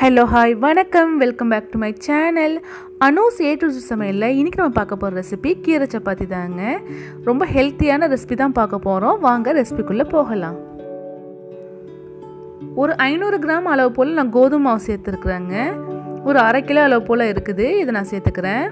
hello hi வணக்கம் welcome back to my channel Anu's A to சமையலில் இன்றைக்கி நம்ம பார்க்க போகிற ரெசிபி கீரை சப்பாத்தி தாங்க ரொம்ப ஹெல்த்தியான ரெசிபி தான் பார்க்க போகிறோம் வாங்க ரெசிபிக்குள்ளே போகலாம் ஒரு ஐநூறு கிராம் அளவு போல் நான் கோதுமை மாவு சேர்த்துருக்குறேங்க ஒரு அரை கிலோ அளவு போல் இருக்குது இதை நான் சேர்த்துக்கிறேன்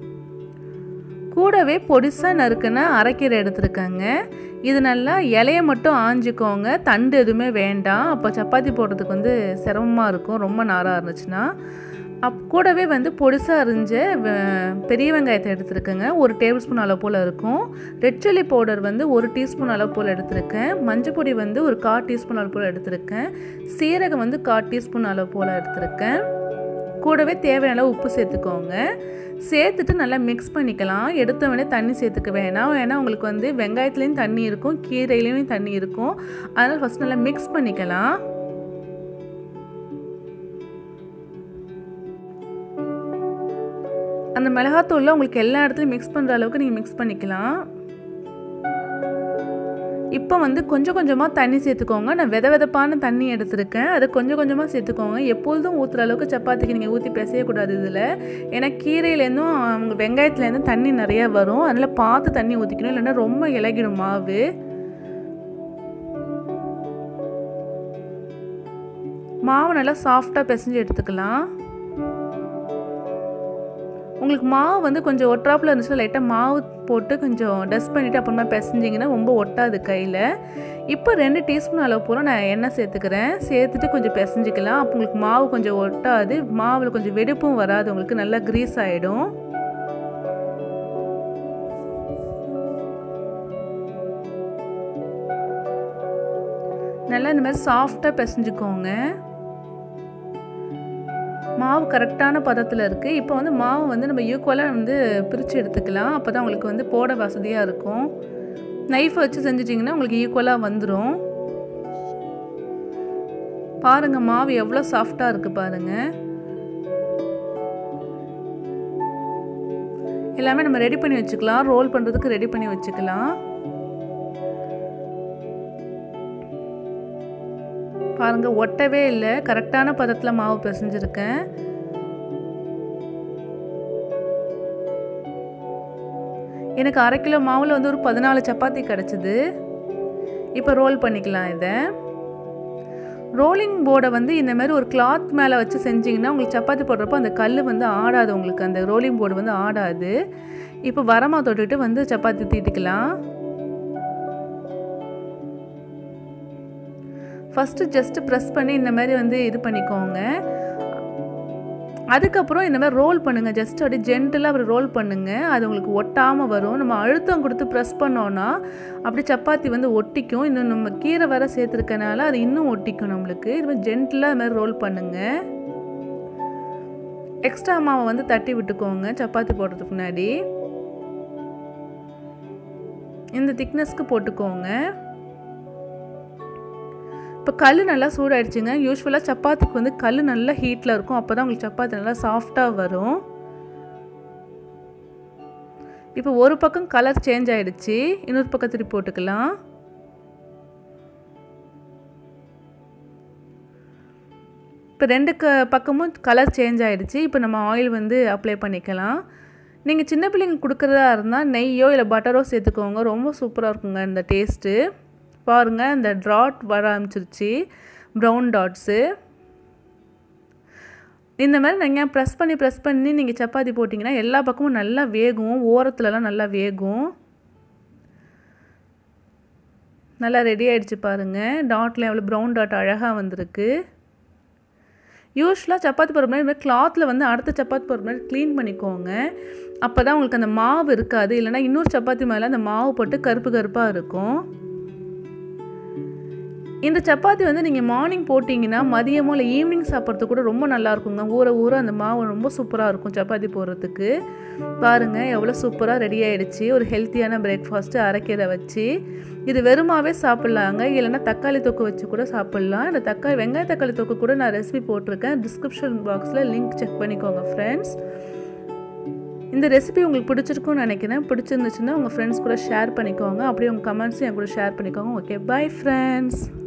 கூடவே பொடிசாக நறுக்குன அரைக்கீரை எடுத்துருக்கேங்க இது நல்லா இலைய மட்டும் ஆஞ்சிக்கோங்க தண்டு எதுவுமே வேண்டாம் அப்போ சப்பாத்தி போடுறதுக்கு வந்து சிரமமாக இருக்கும் ரொம்ப நாராக இருந்துச்சுன்னா அப் கூடவே வந்து பொடிசாக அரிஞ்ச பெரிய வெங்காயத்தை எடுத்துருக்கேங்க ஒரு டேபிள் ஸ்பூன் அளவு போல் இருக்கும் ரெட் சில்லி பவுடர் வந்து ஒரு டீஸ்பூன் அளவு போல் எடுத்திருக்கேன் மஞ்சள் பொடி வந்து ஒரு கால் டீஸ்பூன் அளவு போல் எடுத்திருக்கேன் சீரகம் வந்து கால் டீஸ்பூன் அளவு போல் எடுத்திருக்கேன் கூடவே தேவையான அளவு உப்பு சேர்த்துக்கோங்க சேர்த்துட்டு நல்லா மிக்ஸ் பண்ணிக்கலாம் எடுத்த உடனே தண்ணி சேர்த்துக்க வேணாம் ஏன்னா உங்களுக்கு வந்து வெங்காயத்துலேயும் தண்ணி இருக்கும் கீரையிலையும் தண்ணி இருக்கும் அதனால் ஃபஸ்ட் நல்லா மிக்ஸ் பண்ணிக்கலாம் அந்த மிளகாத்தூளில் உங்களுக்கு எல்லா இடத்துலையும் மிக்ஸ் பண்ணுற அளவுக்கு நீங்கள் மிக்ஸ் பண்ணிக்கலாம் இப்போ வந்து கொஞ்சம் கொஞ்சமாக தண்ணி சேர்த்துக்கோங்க நான் வித விதப்பான தண்ணி எடுத்திருக்கேன் அதை கொஞ்சம் கொஞ்சமாக சேர்த்துக்கோங்க எப்பொழுதும் ஊற்றுற அளவுக்கு சப்பாத்திக்கு நீங்கள் ஊற்றி பிசையக்கூடாது இதில் ஏன்னா கீரையிலேருந்தும் அவங்க வெங்காயத்துலேருந்து தண்ணி நிறையா வரும் அதனால் பார்த்து தண்ணி ஊற்றிக்கணும் இல்லைன்னா ரொம்ப இலகிடும் மாவு மாவு நல்லா சாஃப்டாக பிசைஞ்சு எடுத்துக்கலாம் உங்களுக்கு மாவு வந்து கொஞ்சம் ஒட்டாப்பில் இருந்துச்சுன்னா லைட்டாக மாவு போட்டு கொஞ்சம் டஸ்ட் பண்ணிவிட்டு அப்புறமா பிசைஞ்சிங்கன்னா ரொம்ப ஒட்டாது கையில் இப்போ ரெண்டு டீஸ்பூன் அளவு போல் நான் எண்ணெய் சேர்த்துக்கிறேன் சேர்த்துட்டு கொஞ்சம் பிசைஞ்சிக்கலாம் அப்போ உங்களுக்கு மாவு கொஞ்சம் ஒட்டாது மாவில் கொஞ்சம் வெடிப்பும் வராது உங்களுக்கு நல்லா க்ரீஸ் ஆகிடும் நல்லா இந்த மாதிரி சாஃப்டாக பிசைஞ்சுக்கோங்க மாவு கரெக்டான பதத்தில் இருக்குது இப்போ வந்து மாவு வந்து நம்ம ஈக்குவலாக வந்து பிரித்து எடுத்துக்கலாம் அப்போ தான் உங்களுக்கு வந்து போட வசதியாக இருக்கும் நைஃப் வச்சு செஞ்சிட்டிங்கன்னா உங்களுக்கு ஈக்குவலாக வந்துடும் பாருங்கள் மாவு எவ்வளோ சாஃப்டாக இருக்குது பாருங்கள் எல்லாமே நம்ம ரெடி பண்ணி வச்சுக்கலாம் ரோல் பண்ணுறதுக்கு ரெடி பண்ணி வச்சுக்கலாம் பாருங்கள் ஒட்டவே இல்லை கரெக்டான பதத்தில் மாவு பிசைஞ்சிருக்கேன் எனக்கு அரை கிலோ மாவில் வந்து ஒரு பதினாலு சப்பாத்தி கிடச்சிது இப்போ ரோல் பண்ணிக்கலாம் இதை ரோலிங் போர்டை வந்து இந்த மாதிரி ஒரு கிளாத் மேலே வச்சு செஞ்சிங்கன்னா உங்களுக்கு சப்பாத்தி போடுறப்போ அந்த கல் வந்து ஆடாது உங்களுக்கு அந்த ரோலிங் போர்டு வந்து ஆடாது இப்போ வரமா தொட்டுட்டு வந்து சப்பாத்தி தீட்டிக்கலாம் ஃபஸ்ட்டு ஜஸ்ட்டு ப்ரெஸ் பண்ணி இந்த மாதிரி வந்து இது பண்ணிக்கோங்க அதுக்கப்புறம் இந்த மாதிரி ரோல் பண்ணுங்கள் ஜஸ்ட் அப்படியே ஜென்டலாக அப்படி ரோல் பண்ணுங்கள் அது உங்களுக்கு ஒட்டாமல் வரும் நம்ம அழுத்தம் கொடுத்து ப்ரெஸ் பண்ணோன்னா அப்படி சப்பாத்தி வந்து ஒட்டிக்கும் இன்னும் நம்ம கீரை வர சேர்த்துருக்கனால அது இன்னும் ஒட்டிக்கும் நம்மளுக்கு இது மாதிரி ஜென்டலாக இது மாதிரி ரோல் பண்ணுங்கள் எக்ஸ்ட்ரா மாவை வந்து தட்டி விட்டுக்கோங்க சப்பாத்தி போடுறதுக்கு முன்னாடி இந்த திக்னஸ்க்கு போட்டுக்கோங்க இப்போ கல் நல்லா சூடாயிடுச்சுங்க யூஸ்வலாக சப்பாத்திக்கு வந்து கல் நல்லா ஹீட்டில் இருக்கும் அப்போ தான் உங்களுக்கு சப்பாத்தி நல்லா சாஃப்டாக வரும் இப்போ ஒரு பக்கம் கலர் சேஞ்ச் ஆகிடுச்சு இன்னொரு பக்கம் திருப்பி போட்டுக்கலாம் இப்போ ரெண்டு க பக்கமும் கலர் சேஞ்ச் ஆகிடுச்சு இப்போ நம்ம ஆயில் வந்து அப்ளை பண்ணிக்கலாம் நீங்கள் சின்ன பிள்ளைங்க கொடுக்குறதா இருந்தால் நெய்யோ இல்லை பட்டரோ சேர்த்துக்கோங்க ரொம்ப சூப்பராக இருக்குங்க இந்த டேஸ்ட்டு பாருங்கள் இந்த ட்ராட் வர ஆரம்பிச்சிருச்சு ப்ரௌன் டாட்ஸு இந்த மாதிரி நீங்கள் ப்ரெஸ் பண்ணி ப்ரெஸ் பண்ணி நீங்கள் சப்பாத்தி போட்டிங்கன்னா எல்லா பக்கமும் நல்லா வேகும் ஓரத்துலலாம் நல்லா வேகும் நல்லா ரெடி ஆகிடுச்சு பாருங்கள் டாட்டில் எவ்வளோ ப்ரௌன் டாட் அழகாக வந்திருக்கு யூஸ்வலாக சப்பாத்தி போடுற மாதிரி கிளாத்தில் வந்து அடுத்த சப்பாத்தி போடுற மாதிரி க்ளீன் பண்ணிக்கோங்க அப்போ தான் உங்களுக்கு அந்த மாவு இருக்காது இல்லைனா இன்னொரு சப்பாத்தி மேலே அந்த மாவு போட்டு கருப்பு கருப்பாக இருக்கும் இந்த சப்பாத்தி வந்து நீங்கள் மார்னிங் போட்டிங்கன்னா மதியமோ இல்லை ஈவினிங் சாப்பிட்றதுக்கு கூட ரொம்ப நல்லா இருக்குங்க ஊற ஊற அந்த மாவு ரொம்ப சூப்பராக இருக்கும் சப்பாத்தி போடுறதுக்கு பாருங்கள் எவ்வளோ சூப்பராக ரெடி ஆகிடுச்சு ஒரு ஹெல்த்தியான பிரேக்ஃபாஸ்ட்டு அரைக்கீரை வச்சு இது வெறுமாவே சாப்பிட்லாங்க இல்லைனா தக்காளி தொக்கு வச்சு கூட சாப்பிட்லாம் இந்த தக்காளி வெங்காய தக்காளி தொக்கு கூட நான் ரெசிபி போட்டிருக்கேன் டிஸ்கிரிப்ஷன் பாக்ஸில் லிங்க் செக் பண்ணிக்கோங்க ஃப்ரெண்ட்ஸ் இந்த ரெசிபி உங்களுக்கு பிடிச்சிருக்கும்னு நினைக்கிறேன் பிடிச்சிருந்துச்சுன்னா உங்கள் ஃப்ரெண்ட்ஸ் கூட ஷேர் பண்ணிக்கோங்க அப்படியே உங்கள் கமெண்ட்ஸும் என் கூட ஷேர் பண்ணிக்கோங்க ஓகே பை ஃப்ரெண்ட்ஸ்